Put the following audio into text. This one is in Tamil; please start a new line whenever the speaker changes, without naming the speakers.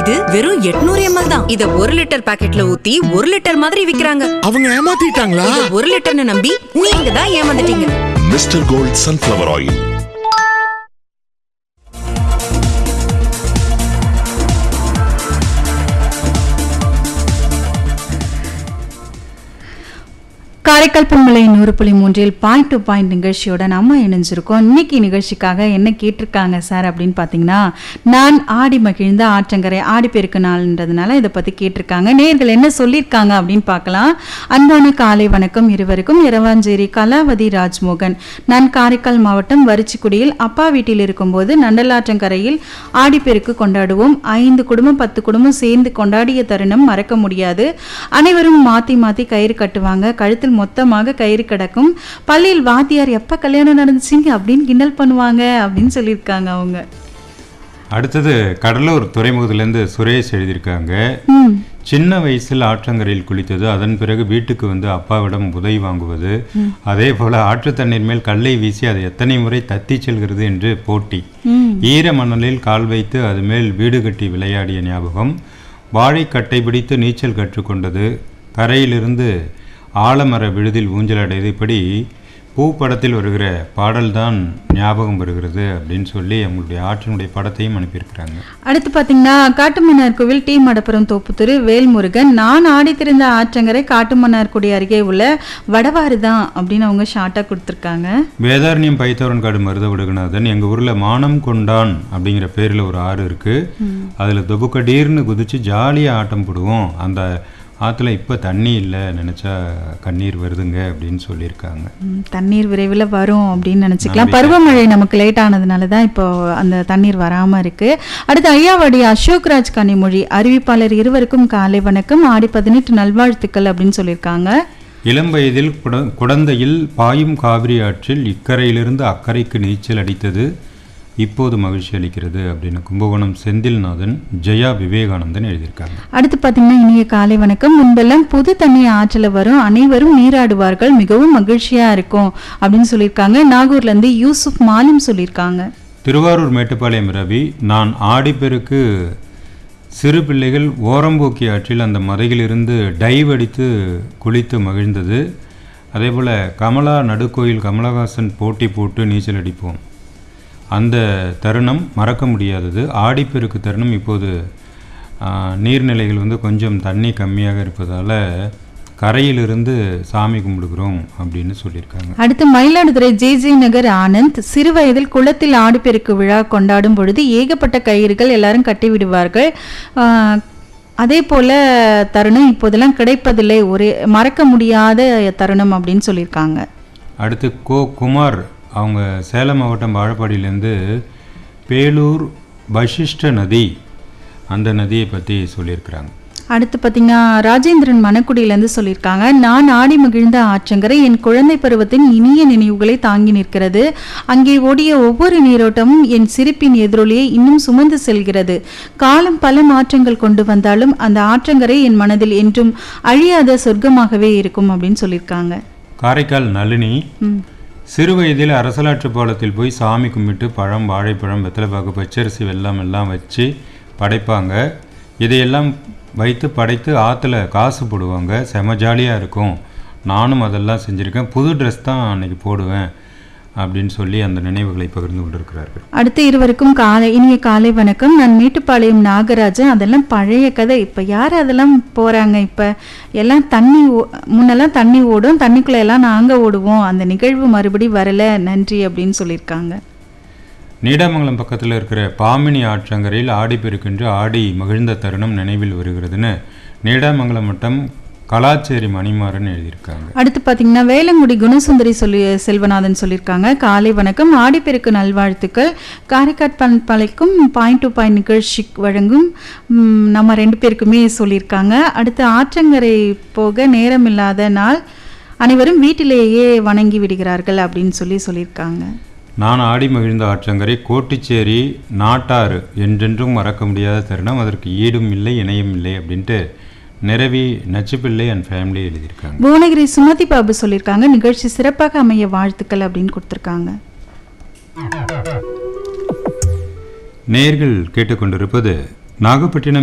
இது வெறும் 800 எம்எல் தான் இத ஒரு லிட்டர் பாக்கெட்ல ஊத்தி ஒரு லிட்டர் மாதிரி விக்கிறாங்க
அவங்க ஏமாத்திட்டாங்களா
இத ஒரு லிட்டர்னு நம்பி நீங்க தான் ஏமாந்துட்டீங்க
mister gold sunflower oil
Karaikal பொங்கலை நூறு புள்ளி மூன்றில் பாயிண்ட் டு பாயிண்ட் நிகழ்ச்சியோட நம்ம இணைஞ்சிருக்கோம் இன்னைக்கு நிகழ்ச்சிக்காக என்ன கேட்டிருக்காங்க சார் அப்படின்னு பார்த்தீங்கன்னா நான் ஆடி மகிழ்ந்த ஆற்றங்கரை ஆடிப்பெருக்கு நாள்ன்றதுனால இதை பற்றி கேட்டிருக்காங்க நேர்கள் என்ன சொல்லியிருக்காங்க அப்படின்னு பார்க்கலாம் அன்பான காலை வணக்கம் இருவருக்கும் இரவாஞ்சேரி கலாவதி ராஜ்மோகன் நான் காரைக்கால் மாவட்டம் வரிச்சிக்குடியில் அப்பா வீட்டில் இருக்கும்போது நண்டலாற்றங்கரையில் ஆடிப்பெருக்கு கொண்டாடுவோம் ஐந்து குடும்பம் பத்து குடும்பம் சேர்ந்து கொண்டாடிய தருணம் மறக்க முடியாது அனைவரும் மாத்தி மாத்தி கயிறு கட்டுவாங்க கழுத்தில் மொத்தமாக கயிறு கிடக்கும் பள்ளியில் வாத்தியார் எப்ப கல்யாணம் நடந்துச்சுங்க அப்படின்னு கிண்டல் பண்ணுவாங்க அப்படின்னு சொல்லியிருக்காங்க அவங்க
அடுத்தது கடலூர் துறைமுகத்திலேருந்து சுரேஷ் எழுதியிருக்காங்க
ம்
சின்ன வயசில் ஆற்றங்கரையில் குளித்தது அதன் பிறகு வீட்டுக்கு வந்து அப்பாவிடம் உதவி வாங்குவது அதே போல ஆற்று தண்ணீர் மேல் கல்லை வீசி அதை எத்தனை முறை தத்தி செல்கிறது என்று போட்டி
ம்
ஈர மணலில் கால் வைத்து அது மேல் வீடு கட்டி விளையாடிய ஞாபகம் வாழைக்கட்டை பிடித்து நீச்சல் கற்றுக்கொண்டது கரையிலிருந்து ஆலமர விழுதில் ஊஞ்சலாடியது இப்படி பூ படத்தில் வருகிற பாடல்தான் ஞாபகம் வருகிறது அப்படின்னு சொல்லி அவங்களுடைய ஆற்றினுடைய படத்தையும் அனுப்பியிருக்கிறாங்க
அடுத்து பார்த்தீங்கன்னா காட்டுமன்னார் கோவில் டி மடப்புரம் தோப்புத்துரு வேல்முருகன் நான் ஆடித்திருந்த ஆற்றங்கரை காட்டுமன்னார்குடி அருகே உள்ள வடவாறு தான் அப்படின்னு அவங்க ஷார்ட்டாக கொடுத்துருக்காங்க
வேதாரண்யம் பைத்தவரன்காடு மருத விடுகநாதன் எங்கள் ஊரில் மானம் கொண்டான் அப்படிங்கிற பேரில் ஒரு ஆறு இருக்குது அதில் தொபுக்கடீர்னு குதிச்சு ஜாலியாக ஆட்டம் போடுவோம் அந்த ஆற்றுல இப்போ தண்ணி இல்லை நினச்சா கண்ணீர் வருதுங்க அப்படின்னு சொல்லியிருக்காங்க
ம், தண்ணீர் விரைவில் வரும் அப்படின்னு நினச்சிக்கலாம் பருவமழை நமக்கு லேட் ஆனதுனால தான் இப்போ அந்த தண்ணீர் வராமல் இருக்கு அடுத்து ஐயாவடி அசோக்ராஜ் கனிமொழி அறிவிப்பாளர் இருவருக்கும் காலை வணக்கம் ஆடி பதினெட்டு நல்வாழ்த்துக்கள் அப்படின்னு சொல்லியிருக்காங்க
இளம் வயதில் குட குடந்தையில் பாயும் காவிரி ஆற்றில் இக்கரையிலிருந்து அக்கறைக்கு நீச்சல் அடித்தது இப்போது மகிழ்ச்சி அளிக்கிறது அப்படின்னு கும்பகோணம் செந்தில்நாதன் ஜெயா விவேகானந்தன் எழுதியிருக்காங்க
அடுத்து பார்த்தீங்கன்னா இனிய காலை வணக்கம் முன்பெல்லாம் புது தண்ணி ஆற்றில் வரும் அனைவரும் நீராடுவார்கள் மிகவும் மகிழ்ச்சியா இருக்கும் அப்படின்னு சொல்லியிருக்காங்க நாகூர்லேருந்து யூசுப் மாலிம் சொல்லியிருக்காங்க
திருவாரூர் மேட்டுப்பாளையம் ரவி நான் ஆடிப்பெருக்கு சிறு பிள்ளைகள் ஓரம்போக்கி ஆற்றில் அந்த மதையிலிருந்து டைவ் அடித்து குளித்து மகிழ்ந்தது அதேபோல் கமலா நடுக்கோயில் கமலஹாசன் போட்டி போட்டு நீச்சல் அடிப்போம் அந்த தருணம் மறக்க முடியாதது ஆடிப்பெருக்கு தருணம் இப்போது ஆ, நீர்நிலைகள் வந்து கொஞ்சம் தண்ணி கம்மியாக இருப்பதால் கரையிலிருந்து சாமி கும்பிடுகிறோம் அப்படின்னு சொல்லியிருக்காங்க
அடுத்து மயிலாடுதுறை ஜே ஜே நகர் ஆனந்த் சிறு வயதில் குளத்தில் ஆடுபெருக்கு விழா கொண்டாடும் பொழுது ஏகப்பட்ட கயிறுகள் எல்லாரும் கட்டி விடுவார்கள் ஆஹ், அதே போல தருணம் இப்போதெல்லாம் கிடைப்பதில்லை ஒரு மறக்க முடியாத தருணம் அப்படின்னு சொல்லியிருக்காங்க
அடுத்து கோ குமார் அவங்க சேலம் மாவட்டம் வாழப்பாடியிலேருந்து பேலூர் வசிஷ்ட நதி அந்த நதியை பற்றி சொல்லியிருக்கிறாங்க
அடுத்து பார்த்தீங்கன்னா ராஜேந்திரன் மணக்குடியிலேருந்து சொல்லியிருக்காங்க நான் ஆடி மகிழ்ந்த ஆற்றங்கரை என் குழந்தை பருவத்தின் இனிய நினைவுகளை தாங்கி நிற்கிறது அங்கே ஓடிய ஒவ்வொரு நீரோட்டமும் என் சிரிப்பின் எதிரொலியை இன்னும் சுமந்து செல்கிறது காலம் பல மாற்றங்கள் கொண்டு வந்தாலும் அந்த ஆற்றங்கரை என் மனதில் என்றும் அழியாத சொர்க்கமாகவே இருக்கும் அப்படின்னு சொல்லியிருக்காங்க
காரைக்கால் நளினி
ம்
சிறு வயதில் அரசலாற்று பாலத்தில் போய் சாமி கும்பிட்டு பழம் வாழைப்பழம் வெத்தலைப்பாக்கு பச்சரிசி வெல்லம் எல்லாம் வச்சு படைப்பாங்க இதையெல்லாம் வைத்து படைத்து ஆற்றுல காசு போடுவாங்க செம ஜாலியாக இருக்கும் நானும் அதெல்லாம் செஞ்சுருக்கேன் புது ட்ரெஸ் தான் அன்னைக்கு போடுவேன் அப்படின்னு சொல்லி அந்த நினைவுகளை பகிர்ந்து கொண்டிருக்கிறார்கள்
அடுத்து இருவருக்கும் காலை இனிய காலை வணக்கம் நான் மேட்டுப்பாளையம் நாகராஜன் அதெல்லாம் பழைய கதை இப்போ யார் அதெல்லாம் போகிறாங்க இப்போ எல்லாம் தண்ணி ஓ- முன்னெல்லாம் தண்ணி ஓடும் தண்ணிக்குள்ள எல்லாம் நாங்கள் ஓடுவோம் அந்த நிகழ்வு மறுபடி வரல நன்றி அப்படின்னு சொல்லியிருக்காங்க
நீடாமங்கலம் பக்கத்தில் இருக்கிற பாமினி ஆற்றங்கரையில் ஆடி பெருக்கென்று ஆடி மகிழ்ந்த தருணம் நினைவில் வருகிறதுன்னு நீடாமங்கலம் வட்டம் கலாச்சேரி மணிமாறன் எழுதியிருக்காங்க
அடுத்து பார்த்தீங்கன்னா வேலங்குடி குணசுந்தரி சொல்லி செல்வநாதன் சொல்லியிருக்காங்க காலை வணக்கம் ஆடிப்பெருக்கு நல்வாழ்த்துக்கள் காரைக்காட் பண்பலைக்கும் பாயிண்ட் டு பாயிண்ட் நிகழ்ச்சி வழங்கும் ம், நம்ம ரெண்டு பேருக்குமே சொல்லியிருக்காங்க அடுத்து ஆற்றங்கரை போக நேரம் இல்லாத நாள் அனைவரும் வீட்டிலேயே வணங்கி விடுகிறார்கள் அப்படின்னு சொல்லி சொல்லியிருக்காங்க
நான் ஆடி மகிழ்ந்த ஆற்றங்கரை கோட்டிச்சேரி நாட்டாறு என்றென்றும் மறக்க முடியாத தருணம் அதற்கு ஈடும் இல்லை இணையும் இல்லை அப்படின்ட்டு நிறவி நச்சுப்பிள்ளை அண்ட் ஃபேமிலி எழுதியிருக்காங்க
புவனகிரி சுமதி பாபு சொல்லியிருக்காங்க நிகழ்ச்சி சிறப்பாக அமைய வாழ்த்துக்கள் அப்படின்னு கொடுத்துருக்காங்க
நேர்கள் கேட்டுக்கொண்டிருப்பது நாகப்பட்டினம்